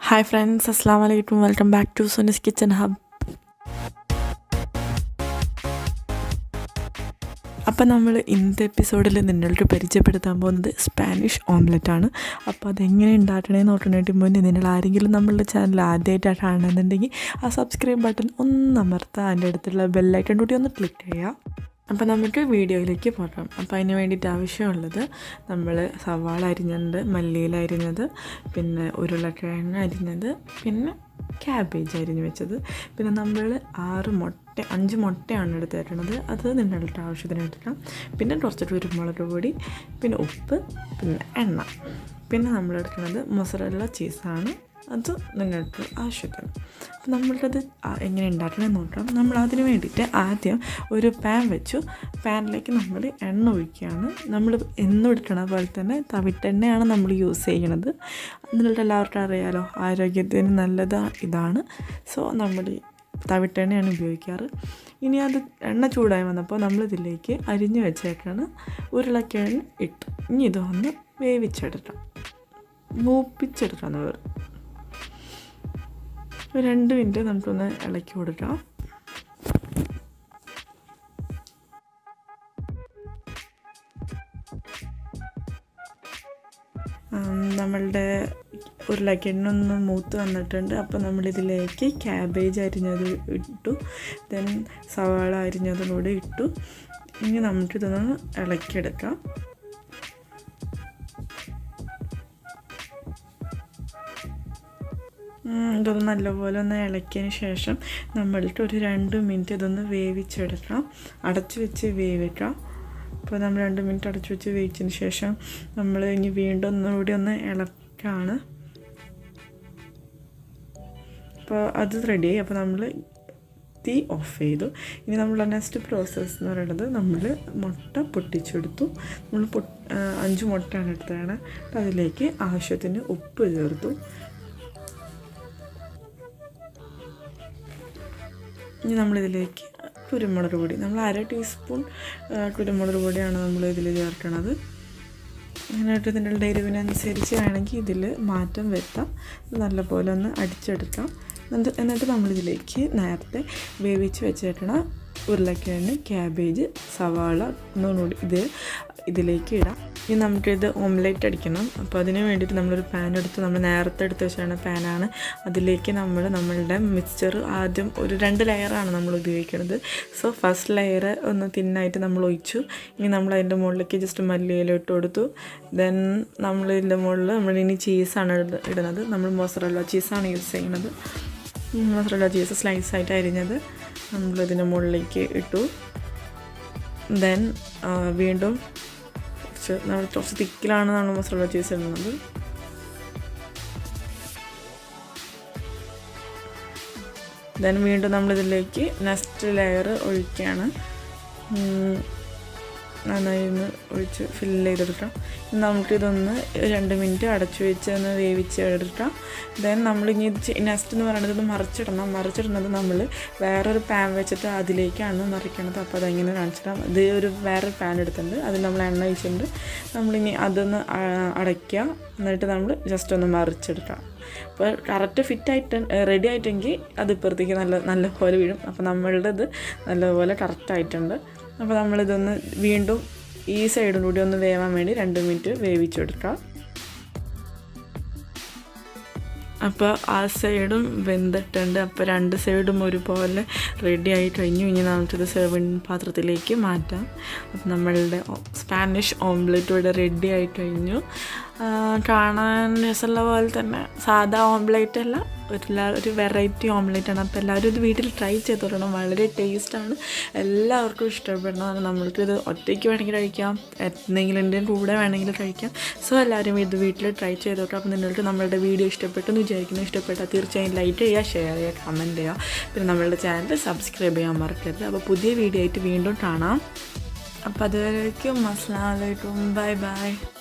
hi friends അസ്സാം വലൈക്കും welcome back to Sunis kitchen hub appam നമ്മൾ ഇന്നത്തെ എപ്പിസോഡിൽ നിങ്ങളോട് പരിചയപ്പെടുത്താൻ പോകുന്നത് സ്പാനിഷ് ഓംലെറ്റ് ആണ് അപ്പോൾ അതെങ്ങനെ ഉണ്ടാക്കണേന്ന് നോക്കണേണ്ടി മുന്നേ നിങ്ങൾ ആരെങ്കിലും നമ്മളുടെ ചാനൽ ആദ്യമായിട്ടാണ് കാണുന്നുണ്ടെങ്കിൽ ആ സബ്സ്ക്രൈബ് ബട്ടൺ ഒന്ന് അമർത്തുക അതിൻ്റെ അടുത്തുള്ള ബെല്ലൈക്കൺ കൂടി ഒന്ന് ക്ലിക്ക് ചെയ്യുക അപ്പോൾ നമുക്ക് വീഡിയോയിലേക്ക് പോകാം അപ്പോൾ അതിന് വേണ്ടിയിട്ട് ആവശ്യമുള്ളത് നമ്മൾ സവാള അരിഞ്ഞത് മല്ലിയില അരിഞ്ഞത് പിന്നെ ഉരുളക്കിഴങ്ങ് അരിഞ്ഞത് പിന്നെ ക്യാബേജ് അരിഞ്ഞ് വെച്ചത് പിന്നെ നമ്മൾ ആറ് മുട്ട അഞ്ച് മുട്ടയാണ് എടുത്തേക്കണത് അത് നിങ്ങളുടെ ആവശ്യത്തിന് എടുക്കാം പിന്നെ കുറച്ച് കുരുമുളക് പൊടി പിന്നെ ഉപ്പ് പിന്നെ എണ്ണ പിന്നെ നമ്മൾ എടുക്കുന്നത് മൊസറല്ല ചീസാണ് അത് നിങ്ങൾക്ക് ആവശ്യത്തിന് അപ്പം നമ്മൾക്കത് എങ്ങനെ ഉണ്ടാക്കണമെന്ന് നോക്കാം നമ്മൾ അതിന് വേണ്ടിയിട്ട് ആദ്യം ഒരു പാൻ വെച്ചു പാനിലേക്ക് നമ്മൾ എണ്ണ ഒഴിക്കുകയാണ് നമ്മൾ എന്നും എടുക്കണ പോലെ തന്നെ തവിട്ടെണ്ണയാണ് നമ്മൾ യൂസ് ചെയ്യണത് നിങ്ങൾക്ക് എല്ലാവർക്കും അറിയാലോ ആരോഗ്യത്തിന് നല്ലത് ഇതാണ് സോ നമ്മൾ തവിട്ടെണ്ണയാണ് ഉപയോഗിക്കാറ് ഇനി അത് എണ്ണ ചൂടായി വന്നപ്പോൾ നമ്മളിതിലേക്ക് അരിഞ്ഞു വെച്ചേക്കാണ് ഉരുളക്കിഴങ്ങ് ഇട്ട് ഇനി ഇതൊന്ന് വേവിച്ചെടുക്കാം മൂപ്പിച്ചെടുക്കാന്ന് പറയും ഒരു രണ്ട് മിനിറ്റ് നമുക്കൊന്ന് ഇളക്കി കൊടുക്കാം നമ്മളുടെ ഉരുളക്കിഴങ്ങൊന്ന് മൂത്ത് വന്നിട്ടുണ്ട് അപ്പോൾ നമ്മളിതിലേക്ക് ക്യാബേജ് അരിഞ്ഞത് ഇട്ടു ദെൻ സവാള അരിഞ്ഞതും കൂടി ഇട്ടു ഇനി നമുക്കിതൊന്ന് ഇളക്കിയെടുക്കാം ഇതൊന്ന് നല്ലപോലെ ഒന്ന് ഇളക്കിയതിന് ശേഷം നമ്മൾക്ക് ഒരു രണ്ട് മിനിറ്റ് ഇതൊന്ന് വേവിച്ചെടുക്കാം അടച്ചു വെച്ച് വേവിക്കാം അപ്പോൾ നമ്മൾ രണ്ട് മിനിറ്റ് അടച്ചു വെച്ച് വേവിച്ചതിന് ശേഷം നമ്മൾ ഇനി വീണ്ടും ഒന്നുകൂടി ഒന്ന് ഇളക്കാണ് അപ്പോൾ അത് റെഡിയായി അപ്പോൾ നമ്മൾ തീ ഓഫ് ചെയ്തു ഇനി നമ്മൾ നെക്സ്റ്റ് പ്രോസസ്സ് എന്ന് പറയുന്നത് നമ്മൾ മുട്ട പൊട്ടിച്ചെടുത്തു നമ്മൾ പൊ അഞ്ച് മുട്ടയാണ് എടുത്തതാണ് അതിലേക്ക് ആവശ്യത്തിന് ഉപ്പ് ചേർത്തു ഇനി നമ്മളിതിലേക്ക് കുരുമുളക് പൊടി നമ്മൾ അര ടീസ്പൂൺ കുരുമുളക് പൊടിയാണ് നമ്മൾ ഇതിൽ ചേർക്കണത് അങ്ങനെയായിട്ട് നിങ്ങളുടെ എരിവിനനുസരിച്ച് വേണമെങ്കിൽ ഇതിൽ മാറ്റം വരുത്താം നല്ലപോലെ ഒന്ന് അടിച്ചെടുക്കാം എന്നിട്ട് എന്നിട്ട് നമ്മളിതിലേക്ക് നേരത്തെ വേവിച്ച് വെച്ചേക്കണ ഉരുളക്കിഴങ്ങ് ക്യാബേജ് സവാള ഒന്നുകൂടി ഇത് ഇതിലേക്ക് ഇടാം ഇനി നമുക്കിത് ഓംലേറ്റ് അടിക്കണം അപ്പോൾ അതിന് വേണ്ടിയിട്ട് നമ്മളൊരു പാൻ എടുത്ത് നമ്മൾ നേരത്തെ എടുത്ത് വെച്ചാണ് പാനാണ് അതിലേക്ക് നമ്മൾ നമ്മളുടെ മിക്സ്ചർ ആദ്യം ഒരു രണ്ട് ലെയറാണ് നമ്മൾ ഉപയോഗിക്കുന്നത് സോ ഫസ്റ്റ് ലെയർ ഒന്ന് തിന്നായിട്ട് നമ്മൾ ഒഴിച്ചു ഇനി നമ്മൾ അതിൻ്റെ മുകളിലേക്ക് ജസ്റ്റ് മല്ലിയില ഇട്ട് കൊടുത്തു ദെൻ നമ്മൾ ഇതിൻ്റെ മുകളിൽ നമ്മൾ ഇനി ചീസാണ് ഇടുന്നത് നമ്മൾ മൊസറല്ല ചീസാണ് യൂസ് ചെയ്യുന്നത് മൊസറല്ല ചീസ് സ്ലൈസ് ആയിട്ട് അരിഞ്ഞത് നമ്മളിതിൻ്റെ മുകളിലേക്ക് ഇട്ടു ദെൻ വീണ്ടും കുറച്ച് നമ്മൾ കുറച്ച് തിക്കിലാണ് നമ്മൾ മസാല ചീസ് ഇടുന്നത് ദെൻ വീണ്ടും നമ്മളിതിലേക്ക് നെക്സ്റ്റ് ലെയർ ഒഴിക്കുകയാണ് നന്നായി ഒന്ന് ഒഴിച്ച് ഫില്ല് ചെയ്തെടുക്കാം നമുക്കിതൊന്ന് രണ്ട് മിനിറ്റ് അടച്ചു വെച്ച് ഒന്ന് വേവിച്ച് എടുക്കാം ദെൻ നമ്മൾ ഇനി നെക്സ്റ്റ് എന്ന് പറയുന്നത് ഇത് മറിച്ചിടണം മറിച്ചിടുന്നത് നമ്മൾ വേറൊരു പാൻ വെച്ചിട്ട് അതിലേക്കാണ് മറിക്കണത് അപ്പോൾ അതെങ്ങനെ കാണിച്ചിടാം ഇത് ഒരു വേറൊരു പാൻ എടുത്തിട്ടുണ്ട് അതിൽ നമ്മൾ എണ്ണ ഒഴിച്ചിട്ടുണ്ട് നമ്മളിനി അതൊന്ന് അടയ്ക്കുക എന്നിട്ട് നമ്മൾ ജസ്റ്റ് ഒന്ന് മറിച്ചെടുക്കാം അപ്പോൾ കറക്റ്റ് ഫിറ്റ് ആയിട്ട് റെഡി ആയിട്ടെങ്കിൽ അത് ഇപ്പുറത്തേക്ക് നല്ല നല്ല പോലെ വീഴും അപ്പോൾ നമ്മളുടെ ഇത് നല്ലപോലെ കറക്റ്റ് ആയിട്ടുണ്ട് അപ്പോൾ നമ്മളിതൊന്ന് വീണ്ടും ഈ സൈഡും കൂടി ഒന്ന് വേവാൻ വേണ്ടി രണ്ട് മിനിറ്റ് വേവിച്ചെടുക്കാം അപ്പോൾ ആ സൈഡും വെന്തിട്ടുണ്ട് അപ്പോൾ രണ്ട് സൈഡും ഒരുപോലെ റെഡി ആയി കഴിഞ്ഞു ഇനി നമുക്കിത് സെർവിങ് പാത്രത്തിലേക്ക് മാറ്റാം അപ്പോൾ നമ്മളുടെ സ്പാനിഷ് ഓംലെറ്റ് ഇവിടെ റെഡി ആയി കഴിഞ്ഞു കാണാൻ രസമുള്ള പോലെ തന്നെ സാധാ ഓംലെറ്റ് അല്ല ഒരു ഒരു വെറൈറ്റി ഓംലെറ്റ് ആണ് അപ്പോൾ എല്ലാവരും ഇത് വീട്ടിൽ ട്രൈ ചെയ്ത് തുടങ്ങണം വളരെ ടേസ്റ്റാണ് എല്ലാവർക്കും ഇഷ്ടപ്പെടണം നമ്മൾക്ക് ഇത് ഒറ്റയ്ക്ക് വേണമെങ്കിൽ കഴിക്കാം എന്തെങ്കിലും കൂടെ വേണമെങ്കിൽ കഴിക്കാം സോ എല്ലാവരും ഇത് വീട്ടിൽ ട്രൈ ചെയ്ത് നോക്കാം അപ്പോൾ നിങ്ങൾക്ക് നമ്മളുടെ വീഡിയോ ഇഷ്ടപ്പെട്ടു എന്ന് വിചാരിക്കുന്നു ഇഷ്ടപ്പെട്ടാൽ തീർച്ചയായും ലൈക്ക് ചെയ്യുക ഷെയർ ചെയ്യുക കമൻറ്റ് ചെയ്യുക പിന്നെ നമ്മളുടെ ചാനൽ സബ്സ്ക്രൈബ് ചെയ്യാൻ മറക്കരുത് അപ്പോൾ പുതിയ വീഡിയോ ആയിട്ട് വീണ്ടും കാണാം അപ്പോൾ അതുവരേക്കും അസ്സാം വലൈക്കും ബൈ ബൈ